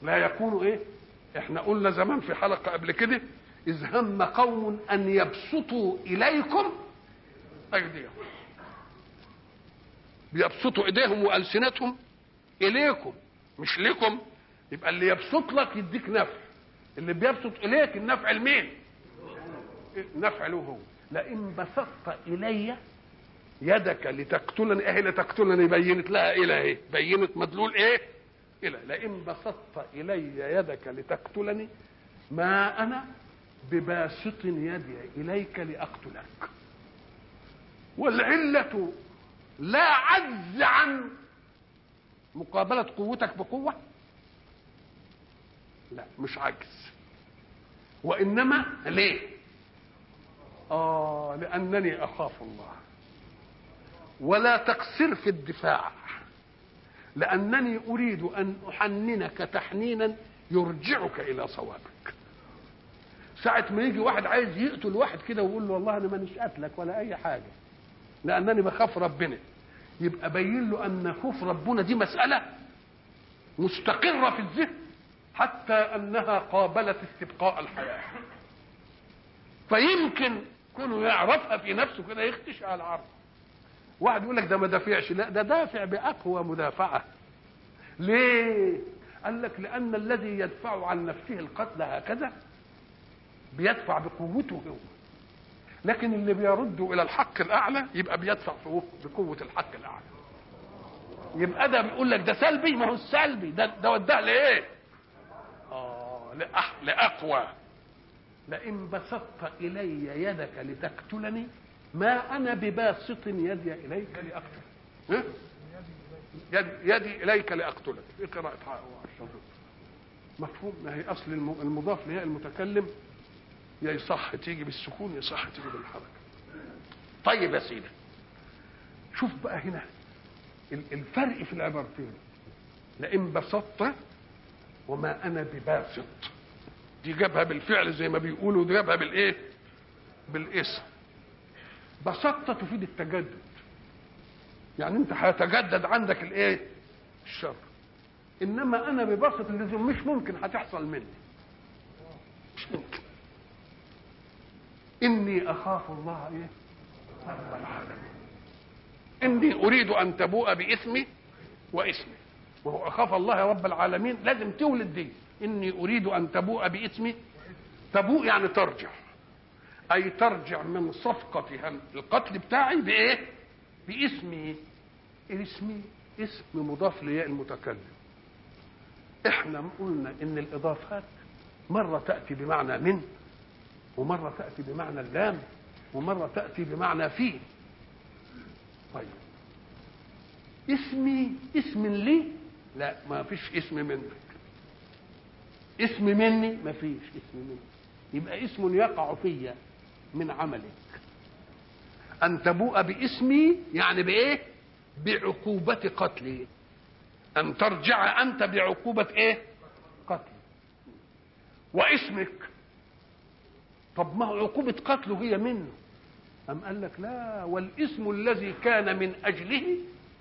لا يكون ايه احنا قلنا زمان في حلقه قبل كده اذ هم قوم ان يبسطوا اليكم ايديهم بيبسطوا ايديهم والسنتهم اليكم مش لكم يبقى اللي يبسط لك يديك نفع اللي بيبسط اليك النفع لمين نفع له هو لئن بسطت الي يدك لتقتلني ايه لتقتلني بينت لها الى ايه بينت مدلول ايه الى لئن بسطت الي يدك لتقتلني ما انا بباسط يدي اليك لاقتلك والعله لا عجز عن مقابله قوتك بقوه لا مش عجز وانما ليه اه لانني اخاف الله ولا تقصر في الدفاع لانني اريد ان احننك تحنينا يرجعك الى صوابك ساعة ما يجي واحد عايز يقتل واحد كده ويقول له والله انا مانيش قاتلك ولا اي حاجة لانني بخاف ربنا يبقى بين له ان خوف ربنا دي مسألة مستقرة في الذهن حتى انها قابلت استبقاء الحياة فيمكن كونه يعرفها في نفسه كده يختش على العرض واحد يقول لك ده ما دافعش لا ده دافع باقوى مدافعه ليه قال لك لان الذي يدفع عن نفسه القتل هكذا بيدفع بقوته هو لكن اللي بيرد الى الحق الاعلى يبقى بيدفع بقوه الحق الاعلى يبقى ده بيقول لك ده سلبي ما هو السلبي ده ده وداه لايه اه لأح لاقوى لئن بسطت الي يدك لتقتلني ما انا بباسط يدي اليك لاقتلك يد يدي اليك لاقتلك في قراءه مفهوم ما هي اصل المضاف لهي المتكلم يا يصح تيجي بالسكون يصح تيجي بالحركه طيب يا سيدي شوف بقى هنا الفرق في العبارتين لئن بسطت وما انا بباسط دي جابها بالفعل زي ما بيقولوا ودي جابها بالايه بالاسم بسطت تفيد التجدد يعني انت هيتجدد عندك الايه الشر انما انا ببسط اللزوم مش ممكن هتحصل مني مش ممكن اني اخاف الله ايه رب العالمين اني اريد ان تبوء باثمي واسمي وهو اخاف الله يا رب العالمين لازم تولد دي اني اريد ان تبوء باثمي تبوء يعني ترجع اي ترجع من صفقة القتل بتاعي بايه باسمي اسمي اسم مضاف لياء المتكلم احنا قلنا ان الاضافات مرة تأتي بمعنى من ومرة تأتي بمعنى اللام ومرة تأتي بمعنى في طيب اسمي اسم لي لا ما فيش اسم منك اسم مني ما فيش اسم مني يبقى اسم يقع فيا من عملك ان تبوء باسمي يعني بايه بعقوبة قتلي ان ترجع انت بعقوبة ايه قتلي واسمك طب ما هو عقوبة قتله هي منه أم قال لك لا والاسم الذي كان من أجله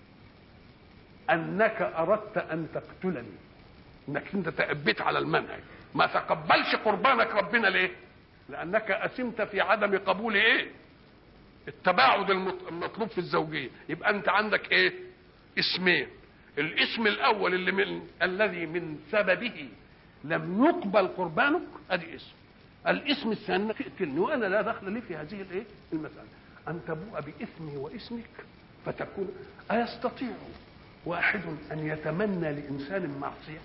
أنك أردت أن تقتلني أنك أنت تأبيت على المنهج ما تقبلش قربانك ربنا ليه لأنك أسمت في عدم قبول إيه التباعد المطلوب في الزوجية يبقى أنت عندك إيه اسمين الاسم الأول اللي من الذي من سببه لم يقبل قربانك ادي اسم الاسم الثاني انك تقتلني وانا لا دخل لي في هذه الايه المساله ان تبوء باسمي واسمك فتكون ايستطيع واحد ان يتمنى لانسان معصيه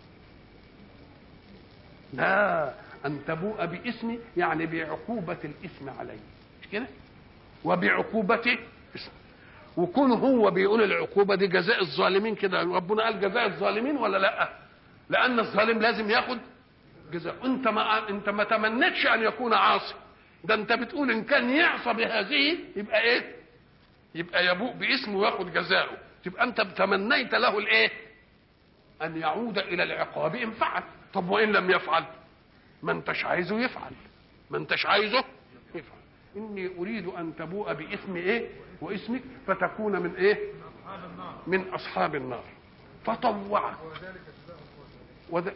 لا ان تبوء باسمي يعني بعقوبه الاسم علي مش كده وبعقوبته اسم وكون هو بيقول العقوبه دي جزاء الظالمين كده ربنا قال جزاء الظالمين ولا لا لان الظالم لازم ياخد جزاء انت ما انت ما تمنيتش ان يكون عاصي ده انت بتقول ان كان يعصى بهذه يبقى ايه يبقى يبوء باسمه وياخد جزاؤه تبقى انت تمنيت له الايه ان يعود الى العقاب ان فعل طب وان لم يفعل ما انتش عايزه يفعل ما انتش عايزه يفعل اني اريد ان تبوء باسم ايه واسمك فتكون من ايه من اصحاب النار فطوعك